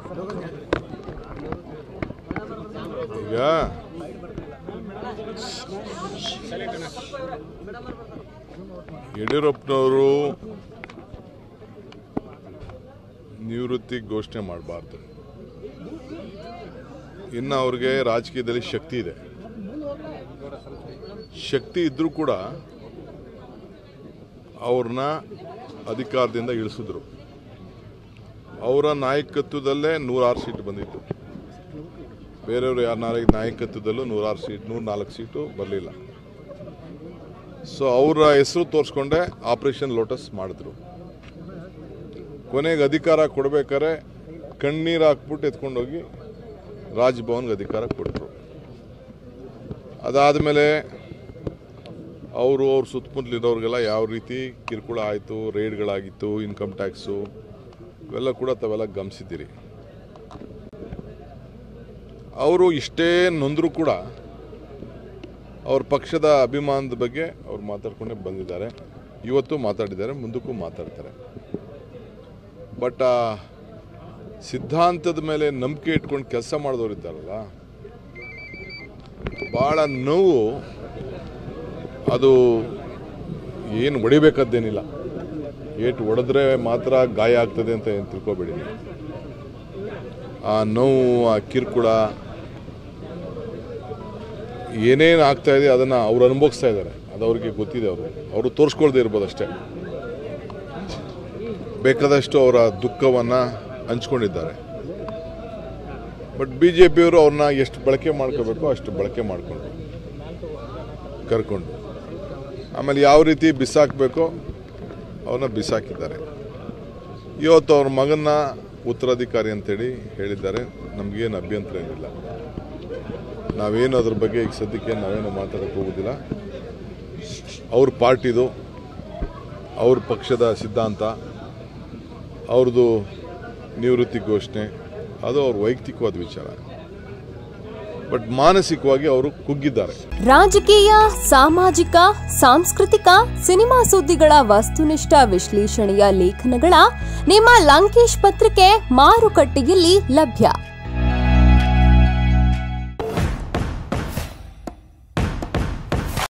ಈಗ ಯಡಿಯೂರಪ್ಪನವರು ನಿವೃತ್ತಿ ಘೋಷಣೆ ಮಾಡಬಾರ್ದು ಇನ್ನು ಅವ್ರಿಗೆ ರಾಜಕೀಯದಲ್ಲಿ ಶಕ್ತಿ ಇದೆ ಶಕ್ತಿ ಇದ್ರೂ ಕೂಡ ಅವ್ರನ್ನ ಅಧಿಕಾರದಿಂದ ಇಳಿಸಿದ್ರು ಅವರ ನಾಯಕತ್ವದಲ್ಲೇ ನೂರಾರು ಸೀಟ್ ಬಂದಿತ್ತು ಬೇರೆಯವರು ಯಾರ ನಾಯಕತ್ವದಲ್ಲೂ ನೂರಾರು ಸೀಟ್ ನೂರ ನಾಲ್ಕು ಸೀಟು ಬರಲಿಲ್ಲ ಸೊ ಅವರ ಹೆಸರು ತೋರಿಸ್ಕೊಂಡೆ ಆಪರೇಷನ್ ಲೋಟಸ್ ಮಾಡಿದ್ರು ಕೊನೆಗೆ ಅಧಿಕಾರ ಕೊಡ್ಬೇಕಾದ್ರೆ ಕಣ್ಣೀರು ಹಾಕ್ಬಿಟ್ಟು ಎತ್ಕೊಂಡೋಗಿ ರಾಜ್ಭವನ್ಗೆ ಅಧಿಕಾರ ಕೊಟ್ಟರು ಅದಾದಮೇಲೆ ಅವರು ಅವ್ರ ಸುತ್ತಮುತ್ತಲಿರೋರಿಗೆಲ್ಲ ಯಾವ ರೀತಿ ಕಿರುಕುಳ ಆಯಿತು ರೇಡ್ಗಳಾಗಿತ್ತು ಇನ್ಕಮ್ ಟ್ಯಾಕ್ಸು ಇವೆಲ್ಲ ಕೂಡ ತಾವೆಲ್ಲ ಗಮನಿಸಿದ್ದೀರಿ ಅವರು ಇಷ್ಟೇ ನೊಂದರೂ ಕೂಡ ಅವ್ರ ಪಕ್ಷದ ಅಭಿಮಾನದ ಬಗ್ಗೆ ಅವ್ರು ಮಾತಾಡ್ಕೊಂಡೇ ಬಂದಿದ್ದಾರೆ ಇವತ್ತು ಮಾತಾಡಿದ್ದಾರೆ ಮುಂದಕ್ಕೂ ಮಾತಾಡ್ತಾರೆ ಬಟ್ ಆ ಸಿದ್ಧಾಂತದ ಮೇಲೆ ನಂಬಿಕೆ ಇಟ್ಕೊಂಡು ಕೆಲಸ ಮಾಡಿದವರು ಇದ್ದಾರಲ್ಲ ಭಾಳ ನೋವು ಅದು ಏನು ಹೊಡಿಬೇಕಾದ್ದೇನಿಲ್ಲ ಏಟು ಹೊಡೆದ್ರೆ ಮಾತ್ರ ಗಾಯ ಆಗ್ತದೆ ಅಂತ ಏನು ತಿಳ್ಕೊಬೇಡಿ ನೀವು. ಆ ನೋವು ಆ ಕಿರುಕುಳ ಏನೇನು ಆಗ್ತಾ ಇದೆ ಅದನ್ನು ಅವ್ರು ಅನುಭವಿಸ್ತಾ ಇದ್ದಾರೆ ಅದು ಅವ್ರಿಗೆ ಗೊತ್ತಿದೆ ಅವರು ಅವರು ತೋರಿಸ್ಕೊಳ್ದೇ ಇರ್ಬೋದು ಅಷ್ಟೇ ಬೇಕಾದಷ್ಟು ಅವರ ದುಃಖವನ್ನು ಹಂಚ್ಕೊಂಡಿದ್ದಾರೆ ಬಟ್ ಬಿ ಜೆ ಪಿಯವರು ಅವ್ರನ್ನ ಎಷ್ಟು ಬಳಕೆ ಮಾಡ್ಕೋಬೇಕೋ ಅಷ್ಟು ಬಳಕೆ ಮಾಡಿಕೊಂಡು ಕರ್ಕೊಂಡು ಆಮೇಲೆ ಯಾವ ರೀತಿ ಬಿಸಾಕಬೇಕೋ ಅವನ್ನ ಬಿಸಾಕಿದ್ದಾರೆ ಇವತ್ತು ಅವ್ರ ಮಗನ್ನ ಉತ್ತರಾಧಿಕಾರಿ ಅಂತೇಳಿ ಹೇಳಿದ್ದಾರೆ ನಮಗೇನು ಅಭ್ಯಂತರ ಏನಿಲ್ಲ ನಾವೇನು ಅದ್ರ ಬಗ್ಗೆ ಈಗ ಸದ್ಯಕ್ಕೆ ನಾವೇನು ಮಾತಾಡಕ್ಕೆ ಹೋಗೋದಿಲ್ಲ ಅವ್ರ ಪಾರ್ಟಿದು ಅವ್ರ ಪಕ್ಷದ ಸಿದ್ಧಾಂತ ಅವ್ರದ್ದು ನಿವೃತ್ತಿ ಘೋಷಣೆ ಅದು ಅವ್ರ ವೈಯಕ್ತಿಕವಾದ ವಿಚಾರ ಬಟ್ ಮಾನಸಿಕವಾಗಿ ಅವರು ಕುಗ್ಗಿದ್ದಾರೆ ರಾಜಕೀಯ ಸಾಮಾಜಿಕ ಸಾಂಸ್ಕೃತಿಕ ಸಿನಿಮಾ ಸುದ್ದಿಗಳ ವಸ್ತುನಿಷ್ಠ ವಿಶ್ಲೇಷಣೆಯ ಲೇಖನಗಳ ನಿಮ್ಮ ಲಂಕೇಶ್ ಪತ್ರಿಕೆ ಮಾರುಕಟ್ಟೆಯಲ್ಲಿ ಲಭ್ಯ